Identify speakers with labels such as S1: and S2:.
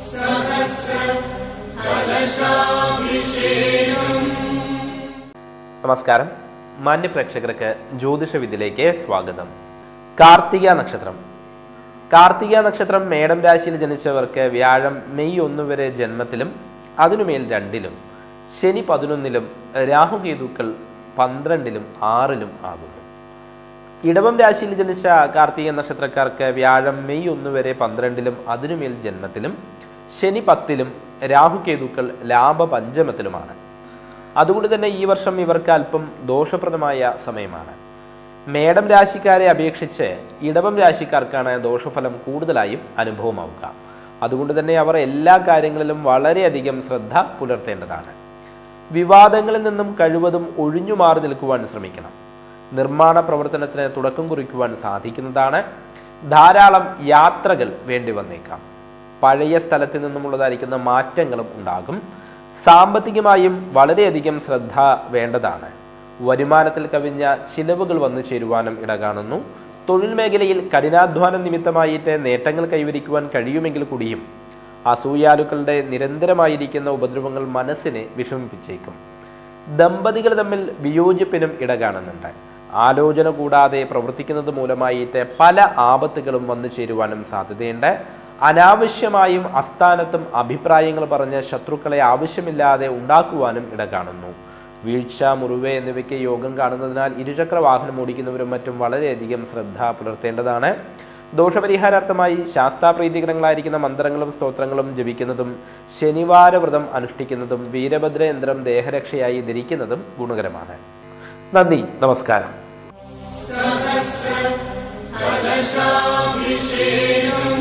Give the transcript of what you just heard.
S1: നമസ്കാരം മാന്യ പ്രേക്ഷകർക്ക് ജ്യോതിഷ വിദ്യയിലേക്ക് സ്വാഗതം കാർത്തിക നക്ഷത്രം കാർത്തിക നക്ഷത്രം മേടം രാശിയിൽ ജനിച്ചവർക്ക് വ്യാഴം മെയ് ഒന്ന് വരെ ജന്മത്തിലും അതിനുമേൽ രണ്ടിലും ശനി പതിനൊന്നിലും രാഹുകേതുക്കൾ പന്ത്രണ്ടിലും ആറിലും ആകുന്നു ഇടവം രാശിയിൽ ജനിച്ച കാർത്തിക നക്ഷത്രക്കാർക്ക് വ്യാഴം മെയ് ഒന്ന് വരെ പന്ത്രണ്ടിലും അതിനുമേൽ ജന്മത്തിലും ശനി പത്തിലും രാഹുകേതുക്കൾ ലാഭ പഞ്ചമത്തിലുമാണ് അതുകൊണ്ട് തന്നെ ഈ വർഷം ഇവർക്ക് അല്പം ദോഷപ്രദമായ സമയമാണ് മേടം രാശിക്കാരെ അപേക്ഷിച്ച് ഇടവം രാശിക്കാർക്കാണ് ദോഷഫലം കൂടുതലായും അനുഭവമാവുക അതുകൊണ്ട് തന്നെ അവർ എല്ലാ കാര്യങ്ങളിലും വളരെയധികം ശ്രദ്ധ പുലർത്തേണ്ടതാണ് വിവാദങ്ങളിൽ നിന്നും കഴിവതും ഒഴിഞ്ഞു മാറി നിൽക്കുവാൻ ശ്രമിക്കണം നിർമ്മാണ പ്രവർത്തനത്തിന് തുടക്കം കുറിക്കുവാൻ സാധിക്കുന്നതാണ് ധാരാളം യാത്രകൾ വേണ്ടി വന്നേക്കാം പഴയ സ്ഥലത്ത് നിന്നുമുള്ളതായിരിക്കുന്ന മാറ്റങ്ങളും ഉണ്ടാകും സാമ്പത്തികമായും വളരെയധികം ശ്രദ്ധ വേണ്ടതാണ് വരുമാനത്തിൽ കവിഞ്ഞ ചിലവുകൾ വന്നു ചേരുവാനും ഇടകാണുന്നു തൊഴിൽ മേഖലയിൽ കഠിനാധ്വാന നിമിത്തമായിട്ട് നേട്ടങ്ങൾ കൈവരിക്കുവാൻ കഴിയുമെങ്കിൽ കൂടിയും അസൂയാലുക്കളുടെ നിരന്തരമായിരിക്കുന്ന ഉപദ്രവങ്ങൾ മനസ്സിനെ വിഷമിപ്പിച്ചേക്കും ദമ്പതികൾ തമ്മിൽ വിയോജിപ്പിനും ഇടകാണുന്നുണ്ട് ആലോചന കൂടാതെ പ്രവർത്തിക്കുന്നത് മൂലമായിട്ട് പല ആപത്തുകളും വന്നു ചേരുവാനും സാധ്യതയുണ്ട് അനാവശ്യമായും അസ്ഥാനത്തും അഭിപ്രായങ്ങൾ പറഞ്ഞ് ശത്രുക്കളെ ആവശ്യമില്ലാതെ ഉണ്ടാക്കുവാനും ഇടകാണുന്നു വീഴ്ച മുറിവ് എന്നിവയ്ക്ക് യോഗം കാണുന്നതിനാൽ ഇരുചക്ര വാഹനം ഓടിക്കുന്നവരും മറ്റും വളരെയധികം ശ്രദ്ധ പുലർത്തേണ്ടതാണ് ദോഷപരിഹാരാർത്ഥമായി ശാസ്താപ്രീതികരങ്ങളായിരിക്കുന്ന മന്ത്രങ്ങളും സ്തോത്രങ്ങളും ജപിക്കുന്നതും ശനിവാര വ്രതം അനുഷ്ഠിക്കുന്നതും വീരഭദ്ര യന്ത്രം ദേഹരക്ഷയായി ധരിക്കുന്നതും ഗുണകരമാണ് നന്ദി നമസ്കാരം
S2: കലശാഭിഷേകം